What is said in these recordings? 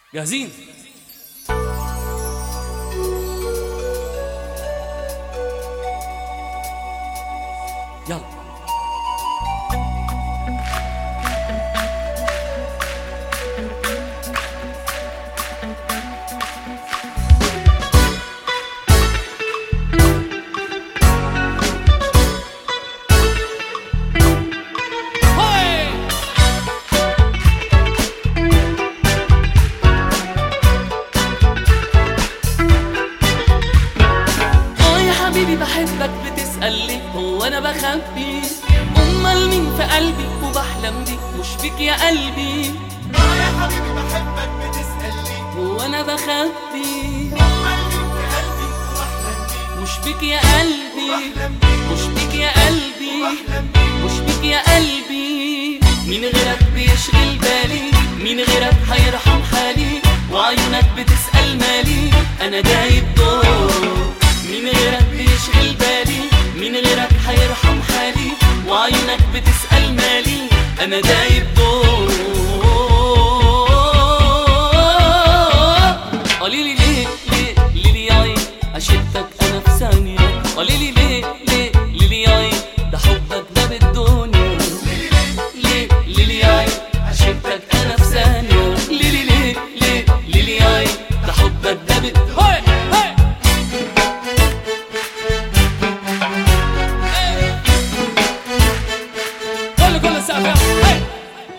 جاهزين يلا هاي اه يا حبيبي بحبك بتسأل ليه هو انا بخبي امال مين في قلبي وبحلم بيك مش فيك يا قلبي اه يا حبيبي بحبك بتسأل ليه هو انا بخبي أمال مين في قلبي وأحلم بيك مش فيك يا قلبي وأحلم بيك مش فيك يا قلبي وأحلم بيك مش فيك يا قلبي مين غيرك بيشغل بالي مين غيرك هيرحم حالي وعيونك بتسأل مالي انا دايب دور مين غيرك بيشغل بالي مين غيرك هيرحم حالي وعيونك بتسأل مالي انا دايب دور قولي لي ليه ليه ليه ليه يا عين اشدك انا في ثانيه قولي لي ليه ليه ليه ليه يا عين ده حبك ده بالدنيا ليه ليه ليه يا عين اشدك انا في ثانيه ليه ليه ليه ليه ليه ليه يا عين ده حبك ده بالدنيا هاي هاي كل كل السقف يلا هاي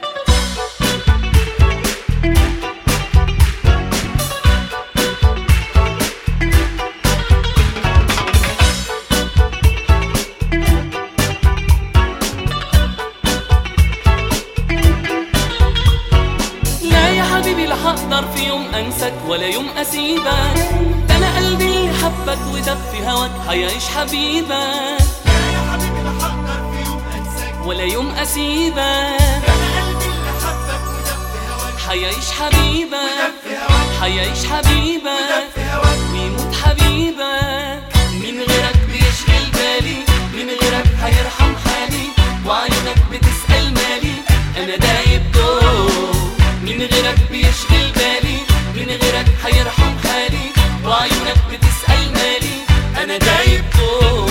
لا يا حبيبي لا هقدر في يوم انساك ولا يوم اسيبك ده انا قلبي اللي حبك ودب في هواك هيعيش حبيبك لا يا حبيبي لا هقدر في يوم أنساك ولا يوم اسيبك أنا قلبي اللي حبك ودب في هواك هيعيش حبيبك ودب في هواك هيعيش ودب حبيبك في هواك ويموت حبيبك مين غيرك بيشغل بالي مين غيرك هيرحم حالي وعيونك بتسأل مالي انا دايب دور مين غيرك بيشغل بالي مين غيرك هيرحم حالي وعيونك بتسأل مالي انا دايب دور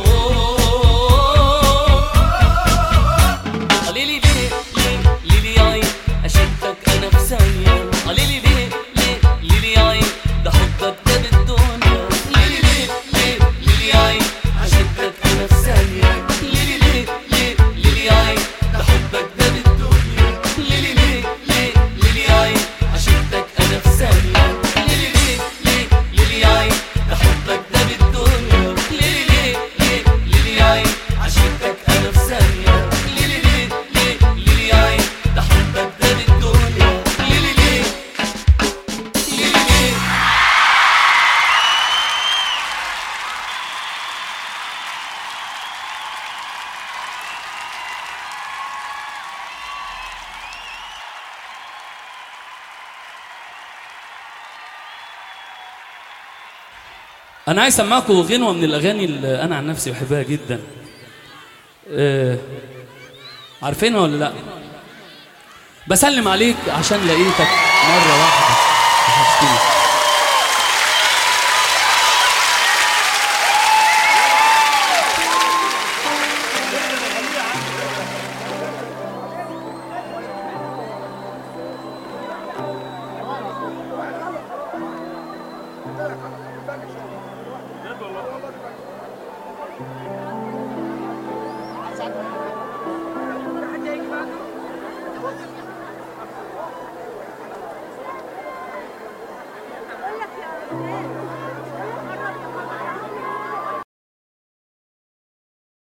قليلي ليه ليه ليه ليه يا عين اشدك انا في ثانية قليلي ليه ليه ليه ليه يا عين ده حبك ده بالدنيا ليه ليه ليه ليه ليه يا عين اشدك انا في ثانية ليه ليه ليه ليه ليه يا عين ده حبك ده بالدنيا ليه ليه ليه ليه ليه يا عين اشدك انا في ثانية ليه ليه ليه ليه ليه يا عين ده حبك ده بالدنيا ليه ليه ليه ليه ليه يا عين اشدك انا في ثانية ليه ليه ليه ليه ليه يا عين ده حبك ده بالدنيا ليه ليه ليه ليه ليه انا عايز اسمعكم غنوه من الاغاني اللي انا عن نفسي بحبها جدا آه، عارفينها ولا لا بسلم عليك عشان لقيتك مره واحده وحشتني